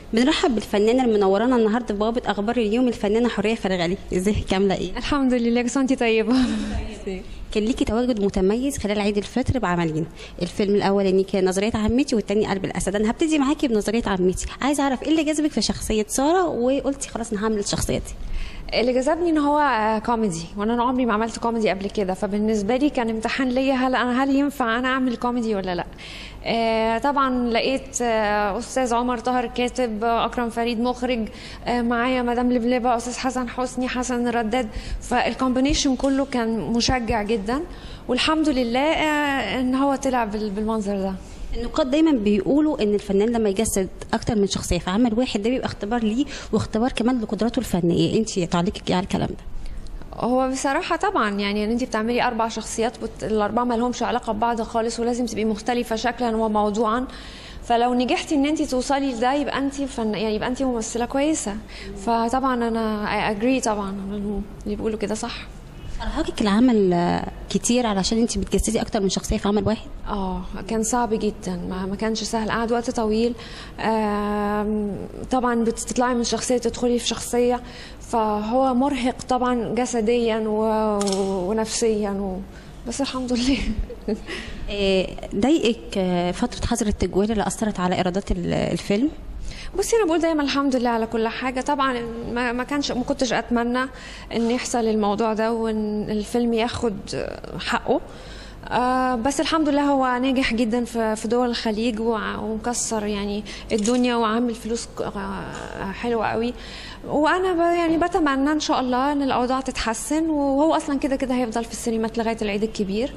بنرحب بالفنانه المنورانا النهارده في بوابه اخبار اليوم الفنانه حوريه فرغلي ازيك عامله ايه الحمد لله كل سنه وانت طيبه كان ليكي تواجد متميز خلال عيد الفطر بعملين الفيلم الاولاني كان نظريه عمتي والتاني قلب الاسد انا هبتدي معاكي بنظريه عمتي عايزه اعرف ايه اللي جذبك في شخصيه ساره وقلتي خلاص انا هعمل الشخصيه دي اللي جذبني ان هو آه، كوميدي وانا أنا عمري ما عملت كوميدي قبل كده فبالنسبه لي كان امتحان ليا هل انا هل ينفع انا اعمل كوميدي ولا لا آه طبعا لقيت آه استاذ عمر طاهر كاتب آه اكرم فريد مخرج آه معايا مدام لبلبه استاذ حسن حسني حسن الرداد فالكومبينيشن كله كان مشجع جدا والحمد لله آه ان هو طلع بال- بالمنظر ده النقاد دايما بيقولوا ان الفنان لما يجسد اكتر من شخصيه في عمل واحد ده بيبقى اختبار ليه واختبار كمان لقدراته الفنيه انت تعليقك ايه على الكلام ده هو بصراحة طبعا يعني ان انت بتعملي اربع شخصيات بت... الاربعة ما لهمش علاقة ببعض خالص ولازم تبقي مختلفة شكلا وموضوعا فلو نجحتي ان انت توصلي لده يبقى انت فن... يعني يبقى انت ممثلة كويسة فطبعا انا I agree طبعا اللي بيقولوا كده صح ارهقك العمل آه، كتير علشان انت بتجسدي اكتر من شخصيه في عمل واحد اه كان صعب جدا ما, ما كانش سهل قعد وقت طويل آم، طبعا بتطلعي من شخصيه تدخلي في شخصيه فهو مرهق طبعا جسديا و... ونفسيا و... بس الحمد لله آه، ضايقك آه، فتره حظر التجوال اللي اثرت على ايرادات ال- الفيلم بصي انا بقول دايما الحمد لله على كل حاجه طبعا ما ما كانش ما كنتش اتمنى ان يحصل الموضوع ده وان الفيلم ياخد حقه آه بس الحمد لله هو ناجح جدا في في دول الخليج وع- ومكسر يعني الدنيا وعامل فلوس ك- آه، حلوه قوي وانا ب- يعني بتمنى ان شاء الله ان الاوضاع تتحسن وهو اصلا كده كده هيفضل في السينمات لغايه العيد الكبير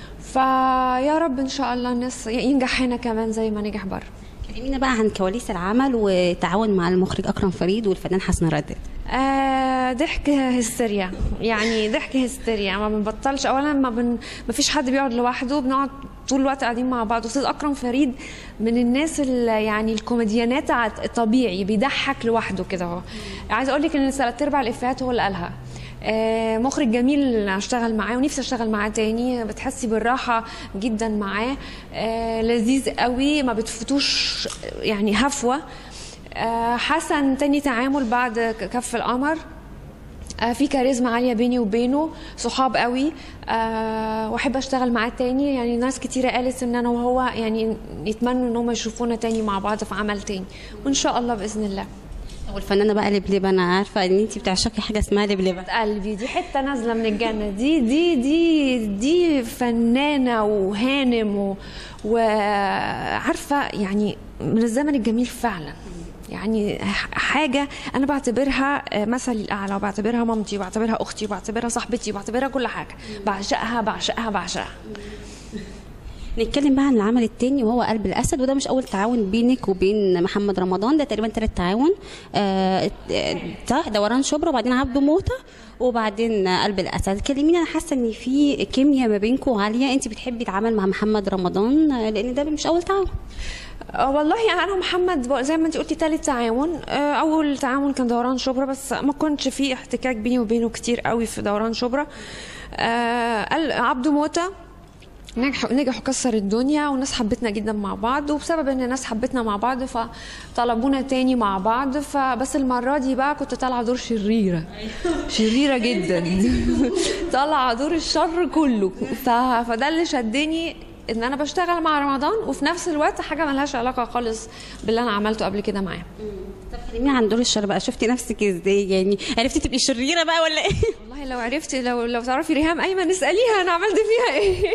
فيا رب ان شاء الله الناس ينجح هنا كمان زي ما نجح بره كلمينا بقى عن كواليس العمل وتعاون مع المخرج اكرم فريد والفنان حسن رداد آه ضحك هستيريا يعني ضحك هستيريا ما بنبطلش اولا ما بن ما فيش حد بيقعد لوحده بنقعد طول الوقت قاعدين مع بعض استاذ اكرم فريد من الناس اللي يعني الكوميديانات عت- الطبيعي بيضحك لوحده كده هو عايزه اقول لك ان ثلاث ارباع الافيهات هو اللي قالها آه، مخرج جميل اشتغل معاه ونفسي اشتغل معاه تاني بتحسي بالراحه جدا معاه آه، لذيذ قوي ما بتفوتوش يعني هفوه آه، حسن تاني تعامل بعد ك- كف القمر آه، في كاريزما عاليه بيني وبينه صحاب قوي أه واحب اشتغل معاه تاني يعني ناس كتيره قالت ان انا وهو يعني يتمنوا ان هم يشوفونا تاني مع بعض في عمل تاني وان شاء الله باذن الله والفنانه بقى لبلبه انا عارفه ان انت بتعشقي حاجه اسمها لبلبه قلبي دي حته نازله من الجنه دي دي دي دي فنانه وهانم و- وعارفه يعني من الزمن الجميل فعلا يعني ح- حاجه انا بعتبرها آه، مثلي الاعلى وبعتبرها مامتي وبعتبرها اختي وبعتبرها صاحبتي وبعتبرها كل حاجه بعشقها بعشقها بعشقها نتكلم بقى عن العمل التاني وهو قلب الاسد وده مش اول تعاون بينك وبين محمد رمضان ده تقريبا تالت تعاون آه آه، صح دوران شبرا وبعدين عبده موته وبعدين آه، قلب الاسد كلميني انا حاسه ان في كيمياء ما بينكم عاليه انت بتحبي العمل مع محمد رمضان آه، لان ده مش اول تعاون آه، والله انا ومحمد بق- زي ما انت قلتي تالت تعاون آه، اول تعاون كان دوران شبرا بس ما كنتش في احتكاك بيني وبينه كتير قوي في دوران شبرا آه، قال- عبده موته نجح نجح وكسر الدنيا والناس حبتنا جدا مع بعض وبسبب ان الناس حبتنا مع بعض فطلبونا تاني مع بعض فبس المره دي بقى كنت طالعه دور شريره شريره جدا طالعه دور الشر كله ف... فده اللي شدني ان انا بشتغل مع رمضان وفي نفس الوقت حاجه ملهاش علاقه خالص باللي انا عملته قبل كده معاه طب كلميني عن دور الشر بقى شفتي نفسك ازاي يعني عرفتي تبقي شريره بقى ولا ايه والله لو عرفتي لو لو تعرفي ريهام ايمن اساليها انا عملت فيها ايه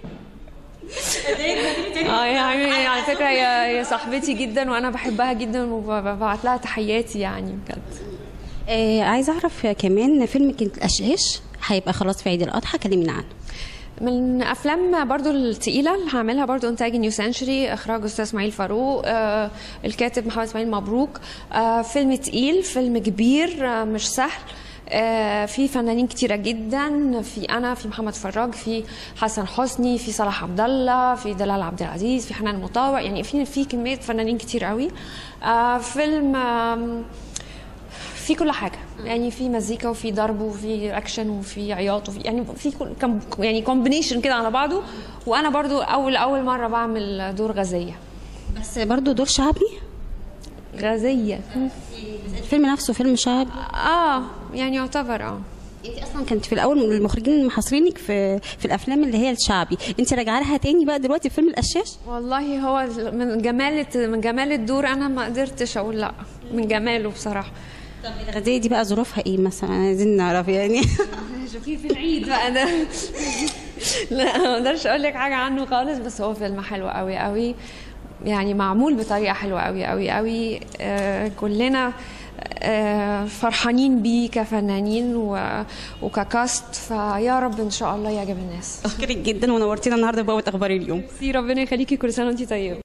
اه يعني على فكره هي هي صاحبتي جدا وانا بحبها جدا وببعت لها تحياتي يعني بجد آه عايزه اعرف كمان فيلمك الاشاش هيبقى خلاص في عيد الاضحى كلمينا عنه من افلام برضو التقيله اللي هعملها برضو انتاج نيو سنشري اخراج استاذ اسماعيل فاروق آه الكاتب محمد اسماعيل مبروك آه فيلم تقيل فيلم كبير آه مش سهل آه في فنانين كتيرة جدا في أنا في محمد فراج في حسن حسني في صلاح عبد الله في دلال عبد العزيز في حنان مطاوع يعني في في كمية فنانين كتير قوي آه فيلم آم، في كل حاجه يعني في مزيكا وفي ضرب وفي اكشن وفي عياط وفي يعني في كل كم يعني كومبينيشن كده على بعضه وانا برضو اول اول مره بعمل دور غازيه بس برضو دور شعبي غازيه الفيلم نفسه فيلم شعبي اه يعني يعتبر اه انت اصلا كنت في الاول من المخرجين محاصرينك في في الافلام اللي هي الشعبي انت راجعه لها تاني بقى دلوقتي في فيلم القشاش والله هو من جمال من جمال الدور انا ما قدرتش اقول لا من جماله بصراحه طب الغدايه دي بقى ظروفها ايه مثلا عايزين نعرف يعني شوفي في العيد بقى ده لا ما اقدرش اقول لك حاجه عنه خالص بس هو فيلم حلو قوي قوي يعني معمول بطريقه حلوه قوي قوي قوي آه كلنا آه فرحانين بيه كفنانين و... وككاست فيا رب ان شاء الله يعجب الناس اشكرك جدا ونورتينا النهارده بقى اخبار اليوم ربنا يخليكي كل سنه وانت طيبه